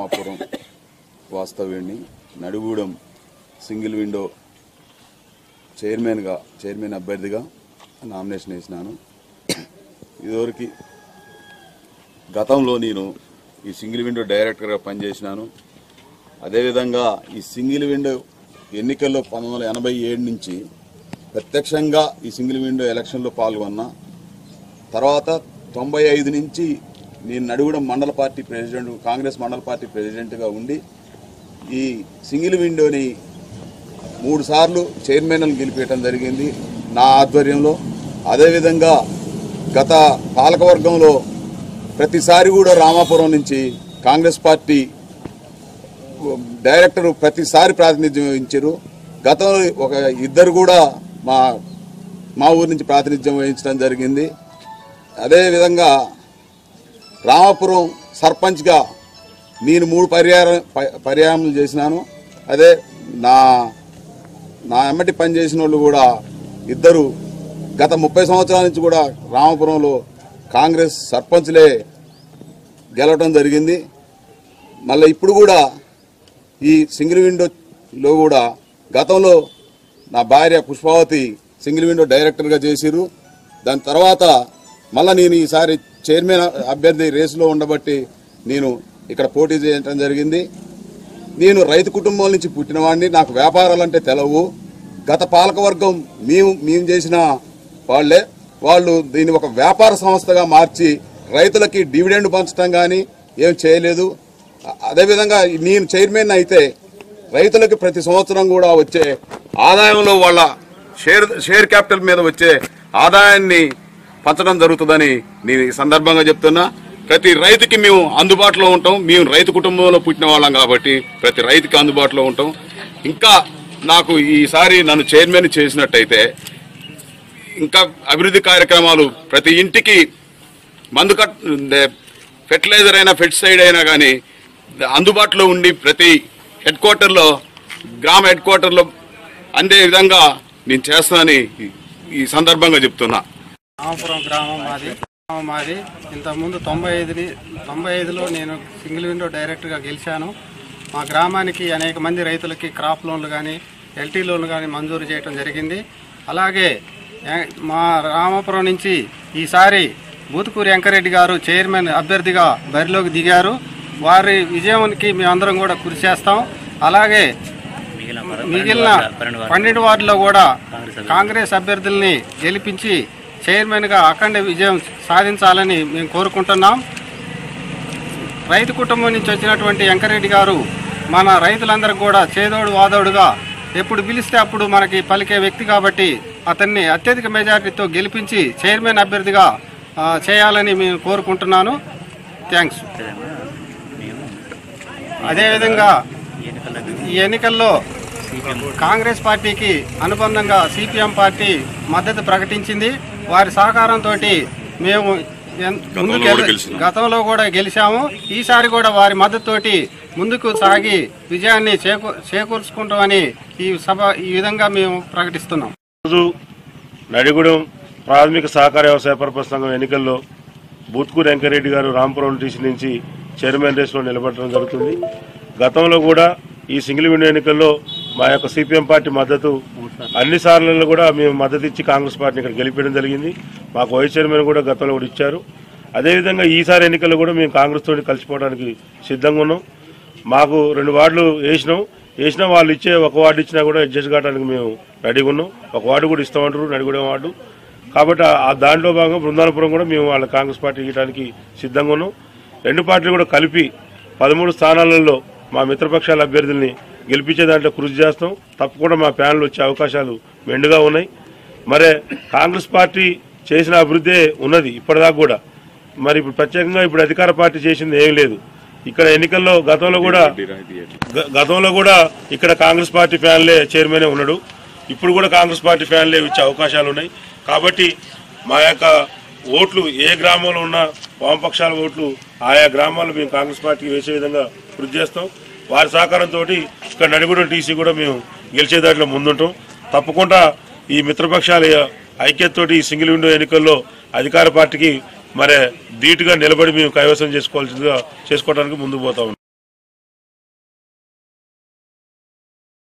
రామాపురం వాస్తవ్యుడిని Nadigudem single window చైర్మన్గా chairman అభ్యర్థిగా నామినేషన్ వేసినాను ఇదివరకు గతంలో నేను ఈ సింగిల్ విండో డైరెక్టర్గా పనిచేసినాను అదేవిధంగా ఈ సింగిల్ విండో ఎన్నికల్లో పంతొమ్మిది వందల ఎనభై ఏడు నుంచి ప్రత్యక్షంగా ఈ సింగిల్ విండో ఎలక్షన్లో పాల్గొన్నా తర్వాత తొంభై ఐదు నుంచి నేను నడుగుడం మండల పార్టీ ప్రెసిడెంట్ కాంగ్రెస్ మండల పార్టీ ప్రెసిడెంట్గా ఉండి ఈ సింగిల్ విండోని మూడు సార్లు చైర్మన్లు గెలిపేయటం జరిగింది నా ఆధ్వర్యంలో అదేవిధంగా గత పాలకవర్గంలో ప్రతిసారి కూడా రామాపురం నుంచి కాంగ్రెస్ పార్టీ డైరెక్టర్ ప్రతిసారి ప్రాతినిధ్యం వహించారు గతంలో ఒక ఇద్దరు కూడా మా మా ఊరి నుంచి ప్రాతినిధ్యం వహించడం జరిగింది అదేవిధంగా రామాపురం సర్పంచ్గా నేను మూడు పర్యాయ పర్యాయములు చేసినాను అదే నా నా ఎమ్మటి పనిచేసిన వాళ్ళు కూడా ఇద్దరు గత ముప్పై సంవత్సరాల నుంచి కూడా రామాపురంలో కాంగ్రెస్ సర్పంచ్లే గెలవడం జరిగింది మళ్ళీ ఇప్పుడు కూడా ఈ సింగిల్ విండోలో కూడా గతంలో నా భార్య పుష్పావతి సింగిల్ విండో డైరెక్టర్గా చేసిరు దాని తర్వాత మళ్ళీ నేను ఈసారి చైర్మన్ అభ్యర్థి రేసులో ఉండబట్టి నేను ఇక్కడ పోటీ చేయడం జరిగింది నేను రైతు కుటుంబం నుంచి పుట్టినవాడిని నాకు వ్యాపారాలు అంటే తెలవు గత పాలకవర్గం మేము మేము చేసిన వాళ్ళే వాళ్ళు దీన్ని ఒక వ్యాపార సంస్థగా మార్చి రైతులకి డివిడెండ్ పంచడం కానీ ఏం చేయలేదు అ- అదేవిధంగా నేను చైర్మన్ అయితే రైతులకి ప్రతి సంవత్సరం కూడా వచ్చే ఆదాయంలో వాళ్ళ షేర్ షేర్ క్యాపిటల్ మీద వచ్చే ఆదాయాన్ని పంచడం జరుగుతుందని నేను ఈ సందర్భంగా చెప్తున్నా ప్రతి రైతుకి మేము అందుబాటులో ఉంటాం మేము రైతు కుటుంబంలో పుట్టిన వాళ్ళం కాబట్టి ప్రతి రైతుకి అందుబాటులో ఉంటాం ఇంకా నాకు ఈసారి నన్ను చైర్మన్ చేసినట్టయితే ఇంకా అభివృద్ధి కార్యక్రమాలు ప్రతి ఇంటికి మందు కట్ ఫెర్టిలైజర్ అయినా ఫెర్టిసైడ్ అయినా కానీ అందుబాటులో ఉండి ప్రతి హెడ్ క్వార్టర్లో గ్రామ హెడ్ క్వార్టర్లో అందే విధంగా నేను చేస్తానని ఈ- ఈ సందర్భంగా చెప్తున్నా రామపురం గ్రామం మాది గ్రామం మాది ఇంతకుముందు తొంభై ఐదుని తొంభై ఐదులో నేను సింగిల్ విండో డైరెక్టర్గా గెలిచాను మా గ్రామానికి అనేక మంది రైతులకి క్రాప్ లోన్లు కానీ ఎల్టీ లోన్లు కానీ మంజూరు చేయడం జరిగింది అలాగే ఏ- మా రామాపురం నుంచి ఈసారి బూతుకూరి వెంకరెడ్డి గారు చైర్మన్ అభ్యర్థిగా బరిలోకి దిగారు వారి విజయానికి మేమందరం కూడా కృషి చేస్తాం అలాగే మిగిలిన పన్నెండు వార్డులో కూడా కాంగ్రెస్ అభ్యర్థుల్ని గెలిపించి చైర్మన్గా అఖండ విజయం సాధించాలని మేము కోరుకుంటున్నాం రైతు కుటుంబం నుంచి వచ్చినటువంటి వెంకరెడ్డి గారు మన రైతులందరికీ కూడా చేదోడు వాదోడుగా ఎప్పుడు పిలిస్తే అప్పుడు మనకి పలికే వ్యక్తి కాబట్టి అతన్ని అత్యధిక మెజారిటీతో గెలిపించి చైర్మన్ అభ్యర్థిగా ఆ, చేయాలని మేము కోరుకుంటున్నాను థ్యాంక్స్ అదేవిధంగా ఈ ఎన్నికల్లో కాంగ్రెస్ పార్టీకి అనుబంధంగా సిపిఎం పార్టీ మద్దతు ప్రకటించింది వారి సహకారంతో మేము ఎన్- ముందుకు కూడా ఎల్- గెలిచినాం. గతంలో కూడా గెలిచాము ఈసారి కూడా వారి మద్దతుతోటి ముందుకు సాగి విజయాన్ని చేకూ చేకూర్చుకుంటామని ఈ సభ ఈ విధంగా మేము ప్రకటిస్తున్నాం రోజు నడిగూడెం ప్రాథమిక సహకార వ్యవసాయ పరపతి సంఘం ఎన్నికల్లో బూత్కూరు వెంకరెడ్డి గారు రాంపురం టీసీ నుంచి చైర్మన్ రేసులో నిలబడడం జరుగుతుంది గతంలో కూడా ఈ సింగిల్ విండో ఎన్నికల్లో మా యొక్క సిపిఎం పార్టీ మద్దతు అన్ని సార్లలో కూడా మేము మద్దతు ఇచ్చి కాంగ్రెస్ పార్టీని ఇక్కడ గెలిపించడం జరిగింది మాకు వైస్ చైర్మన్ కూడా గతంలో కూడా ఇచ్చారు అదేవిధంగా ఈసారి ఎన్నికల్లో కూడా మేము కాంగ్రెస్ తోటి కలిసిపోవడానికి సిద్ధంగా ఉన్నాం మాకు రెండు వార్డులు వేసినాం వేసినా వాళ్ళు ఇచ్చే ఒక వార్డు ఇచ్చినా కూడా అడ్జస్ట్ కావడానికి మేము రెడీగా ఉన్నాం ఒక వార్డు కూడా ఇస్తామంటారు నడిగూడెం వార్డు కాబట్టి ఆ- ఆ దాంట్లో భాగంగా బృందాలపురం కూడా మేము వాళ్ళ కాంగ్రెస్ పార్టీ ఇవ్వడానికి సిద్ధంగా ఉన్నాం రెండు పార్టీలు కూడా కలిపి పదమూడు స్థానాలలో మా మిత్రపక్షాల అభ్యర్థుల్ని గెలిపించే దాంట్లో కృషి చేస్తాం తప్పకుండా మా ప్యానల్ వచ్చే అవకాశాలు మెండుగా ఉన్నాయి మరే కాంగ్రెస్ పార్టీ చేసిన అభివృద్ధే ఉన్నది ఇప్పటిదాకా కూడా మరి ఇప్పుడు ప్రత్యేకంగా ఇప్పుడు అధికార పార్టీ చేసింది ఏం లేదు ఇక్కడ ఎన్నికల్లో గతంలో కూడా గ- గతంలో కూడా ఇక్కడ కాంగ్రెస్ పార్టీ ఫ్యాన్లే చైర్మనే ఉన్నాడు ఇప్పుడు కూడా కాంగ్రెస్ పార్టీ ఫ్యాన్లే ఇచ్చే అవకాశాలు ఉన్నాయి కాబట్టి మా యొక్క ఓట్లు ఏ గ్రామంలో ఉన్న వామపక్షాల ఓట్లు ఆయా గ్రామాల్లో మేము కాంగ్రెస్ పార్టీకి వేసే విధంగా కృషి చేస్తాం వారి సహకారంతో ఇక్కడ నడిగూడెం టీసీ కూడా మేము గెలిచే దాంట్లో ముందుంటాం తప్పకుండా ఈ మిత్రపక్షాల ఐక్యతతోటి ఈ సింగిల్ విండో ఎన్నికల్లో అధికార పార్టీకి మరి ధీటుగా నిలబడి మేము కైవసం చేసుకోవాల్సిందిగా చేసుకోవడానికి ముందుకు పోతా ఉన్నాం